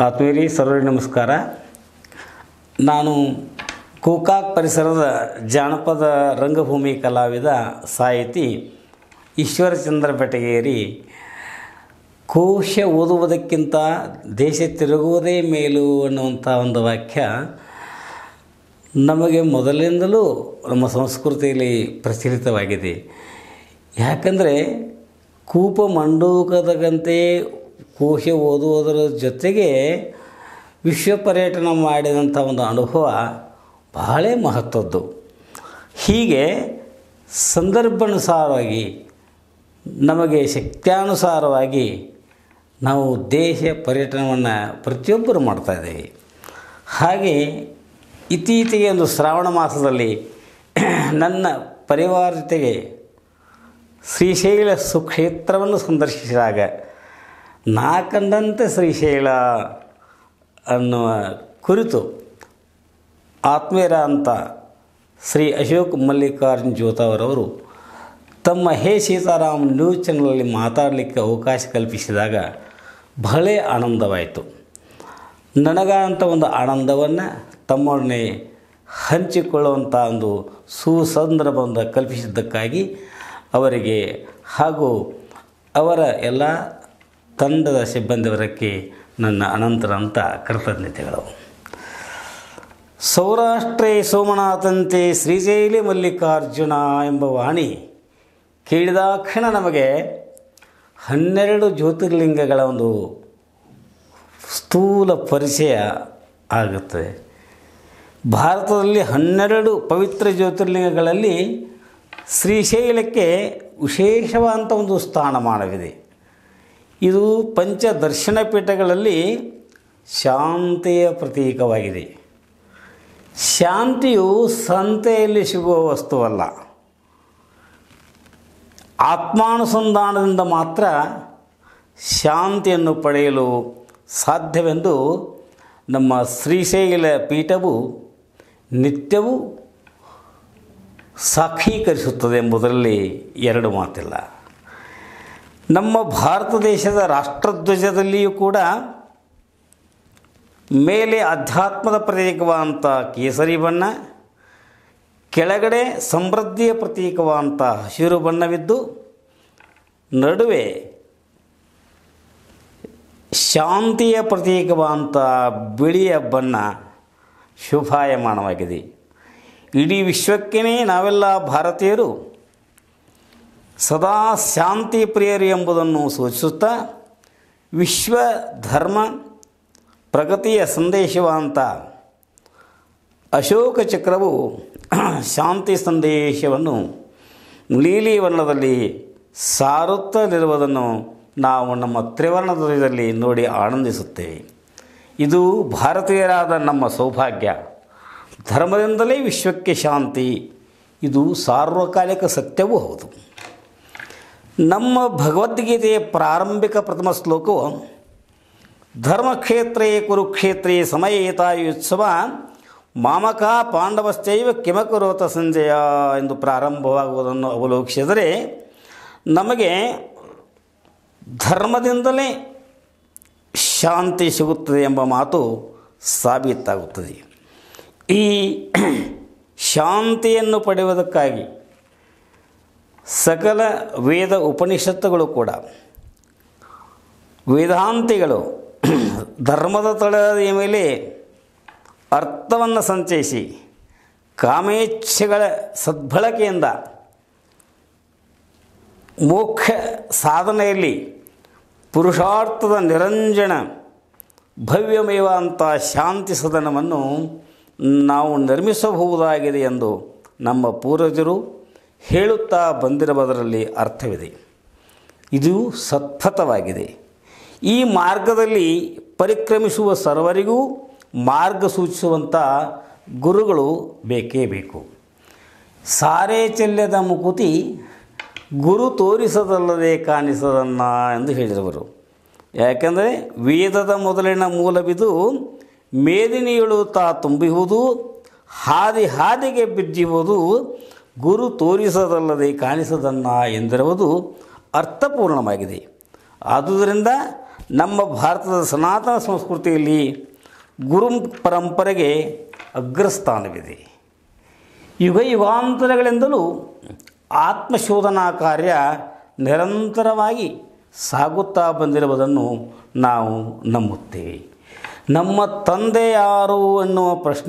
ಆತ್ಮೀಯರಿ ಸರ್ವರಿಗೆ ನಮಸ್ಕಾರ ನಾನು ಗೋಕಾಕ್ ಪರಿಸರದ ಜಾನಪದ ರಂಗಭೂಮಿ ಕಲಾವಿದ ಸಾಹಿತಿ ಈಶ್ವರಚಂದ್ರ ಬೆಟಗೇರಿ ಕೋಶ ಓದುವುದಕ್ಕಿಂತ ದೇಶ ತಿರುಗುವುದೇ ಮೇಲು ಅನ್ನುವಂಥ ಒಂದು ವಾಕ್ಯ ನಮಗೆ ಮೊದಲಿಂದಲೂ ನಮ್ಮ ಸಂಸ್ಕೃತಿಯಲ್ಲಿ ಪ್ರಚಲಿತವಾಗಿದೆ ಯಾಕಂದರೆ ಕೂಪ ಮಂಡೂಕದಗಂತೆ ಕೋಶ ಓದುವುದರ ಜೊತೆಗೆ ವಿಶ್ವ ಪರ್ಯಟನ ಮಾಡಿದಂಥ ಒಂದು ಅನುಭವ ಬಹಳ ಮಹತ್ವದ್ದು ಹೀಗೆ ಸಂದರ್ಭಾನುಸಾರವಾಗಿ ನಮಗೆ ಶಕ್ತ್ಯಾನುಸಾರವಾಗಿ ನಾವು ದೇಶ ಪರ್ಯಟನವನ್ನು ಪ್ರತಿಯೊಬ್ಬರು ಮಾಡ್ತಾಯಿದ್ದೇವೆ ಹಾಗೆ ಇತ್ತೀಚೆಗೆ ಒಂದು ಶ್ರಾವಣ ಮಾಸದಲ್ಲಿ ನನ್ನ ಪರಿವಾರ ಜೊತೆಗೆ ಶ್ರೀಶೈಲ ಸುಕ್ಷೇತ್ರವನ್ನು ಸಂದರ್ಶಿಸಿದಾಗ ನಾ ಕಂಡಂತೆ ಶ್ರೀಶೈಲ ಅನ್ನುವ ಕುರಿತು ಆತ್ಮೀಯರ ಅಂತ ಶ್ರೀ ಅಶೋಕ್ ಮಲ್ಲಿಕಾರ್ಜುನ್ ಜೋತಾವರವರು ತಮ್ಮ ಹೇ ಸೀತಾರಾಮ್ ನ್ಯೂಸ್ ಚಾನಲಲ್ಲಿ ಮಾತಾಡಲಿಕ್ಕೆ ಅವಕಾಶ ಕಲ್ಪಿಸಿದಾಗ ಬಹಳ ಆನಂದವಾಯಿತು ನನಗಂಥ ಒಂದು ಆನಂದವನ್ನು ತಮ್ಮೊಡನೆ ಹಂಚಿಕೊಳ್ಳುವಂಥ ಒಂದು ಸುಸಂದರ್ಭವನ್ನು ಕಲ್ಪಿಸಿದ್ದಕ್ಕಾಗಿ ಅವರಿಗೆ ಹಾಗೂ ಅವರ ಎಲ್ಲ ತಂಡದ ಸಿಬ್ಬಂದಿವರಕ್ಕೆ ನನ್ನ ಅನಂತರಂತ ಕೃತಜ್ಞತೆಗಳು ಸೌರಾಷ್ಟ್ರೇ ಸೋಮನಾಥಂತೆ ಶ್ರೀಶೈಲಿ ಮಲ್ಲಿಕಾರ್ಜುನ ಎಂಬ ವಾಣಿ ಕೇಳಿದಾಕ್ಷಣ ನಮಗೆ ಹನ್ನೆರಡು ಜ್ಯೋತಿರ್ಲಿಂಗಗಳ ಒಂದು ಸ್ಥೂಲ ಪರಿಚಯ ಆಗುತ್ತದೆ ಭಾರತದಲ್ಲಿ ಹನ್ನೆರಡು ಪವಿತ್ರ ಜ್ಯೋತಿರ್ಲಿಂಗಗಳಲ್ಲಿ ಶ್ರೀಶೈಲಕ್ಕೆ ವಿಶೇಷವಾದಂಥ ಒಂದು ಸ್ಥಾನಮಾನವಿದೆ ಇದು ಪಂಚ ದರ್ಶನ ಪೀಠಗಳಲ್ಲಿ ಶಾಂತಿಯ ಪ್ರತೀಕವಾಗಿದೆ ಶಾಂತಿಯು ಸಂತೆಯಲ್ಲಿ ಸಿಗುವ ವಸ್ತುವಲ್ಲ ಆತ್ಮಾನುಸಂಧಾನದಿಂದ ಮಾತ್ರ ಶಾಂತಿಯನ್ನು ಪಡೆಯಲು ಸಾಧ್ಯವೆಂದು ನಮ್ಮ ಶ್ರೀಶೈಲ ಪೀಠವು ನಿತ್ಯವೂ ಸಾಕ್ಷೀಕರಿಸುತ್ತದೆ ಎಂಬುದರಲ್ಲಿ ಎರಡು ಮಾತಿಲ್ಲ ನಮ್ಮ ಭಾರತ ದೇಶದ ರಾಷ್ಟ್ರಧ್ವಜದಲ್ಲಿಯೂ ಕೂಡ ಮೇಲೆ ಅಧ್ಯಾತ್ಮದ ಪ್ರತೀಕವಾದಂಥ ಕೇಸರಿ ಬಣ್ಣ ಕೆಳಗಡೆ ಸಮೃದ್ಧಿಯ ಪ್ರತೀಕವಾದಂಥ ಹಸಿರು ಬಣ್ಣವಿದ್ದು ನಡುವೆ ಶಾಂತಿಯ ಪ್ರತೀಕವಾದಂಥ ಬಿಳಿಯ ಬಣ್ಣ ಶುಭಾಯಮಾನವಾಗಿದೆ ಇಡೀ ವಿಶ್ವಕ್ಕೇ ನಾವೆಲ್ಲ ಭಾರತೀಯರು ಸದಾ ಶಾಂತಿ ಪ್ರಿಯರು ಎಂಬುದನ್ನು ಸೂಚಿಸುತ್ತಾ ವಿಶ್ವ ಧರ್ಮ ಪ್ರಗತಿಯ ಸಂದೇಶವಾದಂಥ ಅಶೋಕ ಚಕ್ರವು ಶಾಂತಿ ಸಂದೇಶವನ್ನು ನೀಲಿ ವರ್ಣದಲ್ಲಿ ಸಾರುತ್ತಲಿರುವುದನ್ನು ನಾವು ನಮ್ಮ ತ್ರಿವರ್ಣ ಧ್ವಜದಲ್ಲಿ ನೋಡಿ ಆನಂದಿಸುತ್ತೇವೆ ಇದು ಭಾರತೀಯರಾದ ನಮ್ಮ ಸೌಭಾಗ್ಯ ಧರ್ಮದಿಂದಲೇ ವಿಶ್ವಕ್ಕೆ ಶಾಂತಿ ಇದು ಸಾರ್ವಕಾಲಿಕ ಸತ್ಯವೂ ಹೌದು ನಮ್ಮ ಭಗವದ್ಗೀತೆಯ ಪ್ರಾರಂಭಿಕ ಪ್ರಥಮ ಶ್ಲೋಕವು ಧರ್ಮಕ್ಷೇತ್ರೇ ಕುರುಕ್ಷೇತ್ರೇ ಸಮಯೇತಾಯುತ್ಸವ ಮಾಮಕ ಪಾಂಡವಶ್ಚೈವ ಕಿಮಕುರೋತ ಸಂಜಯ ಎಂದು ಪ್ರಾರಂಭವಾಗುವುದನ್ನು ಅವಲೋಕಿಸಿದರೆ ನಮಗೆ ಧರ್ಮದಿಂದಲೇ ಶಾಂತಿ ಸಿಗುತ್ತದೆ ಎಂಬ ಮಾತು ಸಾಬೀತಾಗುತ್ತದೆ ಈ ಶಾಂತಿಯನ್ನು ಪಡೆಯುವುದಕ್ಕಾಗಿ ಸಕಲ ವೇದ ಉಪನಿಷತ್ತುಗಳು ಕೂಡ ವೇದಾಂತಿಗಳು ಧರ್ಮದ ತಳದ ಮೇಲೆ ಅರ್ಥವನ್ನು ಸಂಚಯಿಸಿ ಕಾಮೇಚ್ಛೆಗಳ ಸದ್ಬಳಕೆಯಿಂದ ಮೋಕ್ಷ ಸಾಧನೆಯಲ್ಲಿ ಪುರುಷಾರ್ಥದ ನಿರಂಜನ ಭವ್ಯಮೇವ ಅಂತ ಶಾಂತಿ ಸದನವನ್ನು ನಾವು ನಿರ್ಮಿಸಬಹುದಾಗಿದೆ ಎಂದು ನಮ್ಮ ಪೂರ್ವಜರು ಹೇಳುತ್ತಾ ಬಂದಿರುವುದರಲ್ಲಿ ಅರ್ಥವಿದೆ ಇದು ಸತ್ಪಥವಾಗಿದೆ ಈ ಮಾರ್ಗದಲ್ಲಿ ಪರಿಕ್ರಮಿಸುವ ಸರ್ವರಿಗೂ ಮಾರ್ಗ ಸೂಚಿಸುವಂಥ ಗುರುಗಳು ಬೇಕೇ ಬೇಕು ಸಾರೇ ಚೆಲ್ಲದ ಮುಕುತಿ ಗುರು ತೋರಿಸದಲ್ಲದೆ ಕಾಣಿಸದನ್ನ ಎಂದು ಹೇಳಿದವರು ಯಾಕೆಂದರೆ ವೇದದ ಮೊದಲಿನ ಮೂಲವಿದು ಮೇದಿನಿಯಳು ತಾ ತುಂಬಿಹುದು ಹಾದಿ ಹಾದಿಗೆ ಬಿದ್ದಿರುವುದು ಗುರು ತೋರಿಸದಲ್ಲದೆ ಕಾಣಿಸದನ್ನ ಎಂದಿರುವುದು ಅರ್ಥಪೂರ್ಣವಾಗಿದೆ ಆದುದರಿಂದ ನಮ್ಮ ಭಾರತದ ಸನಾತನ ಸಂಸ್ಕೃತಿಯಲ್ಲಿ ಗುರು ಪರಂಪರೆಗೆ ಅಗ್ರಸ್ಥಾನವಿದೆ ಯುಗ ಯುಗಾಂತರಗಳಿಂದಲೂ ಆತ್ಮಶೋಧನಾ ಕಾರ್ಯ ನಿರಂತರವಾಗಿ ಸಾಗುತ್ತಾ ಬಂದಿರುವುದನ್ನು ನಾವು ನಂಬುತ್ತೇವೆ ನಮ್ಮ ತಂದೆ ಯಾರು ಎನ್ನುವ ಪ್ರಶ್ನೆ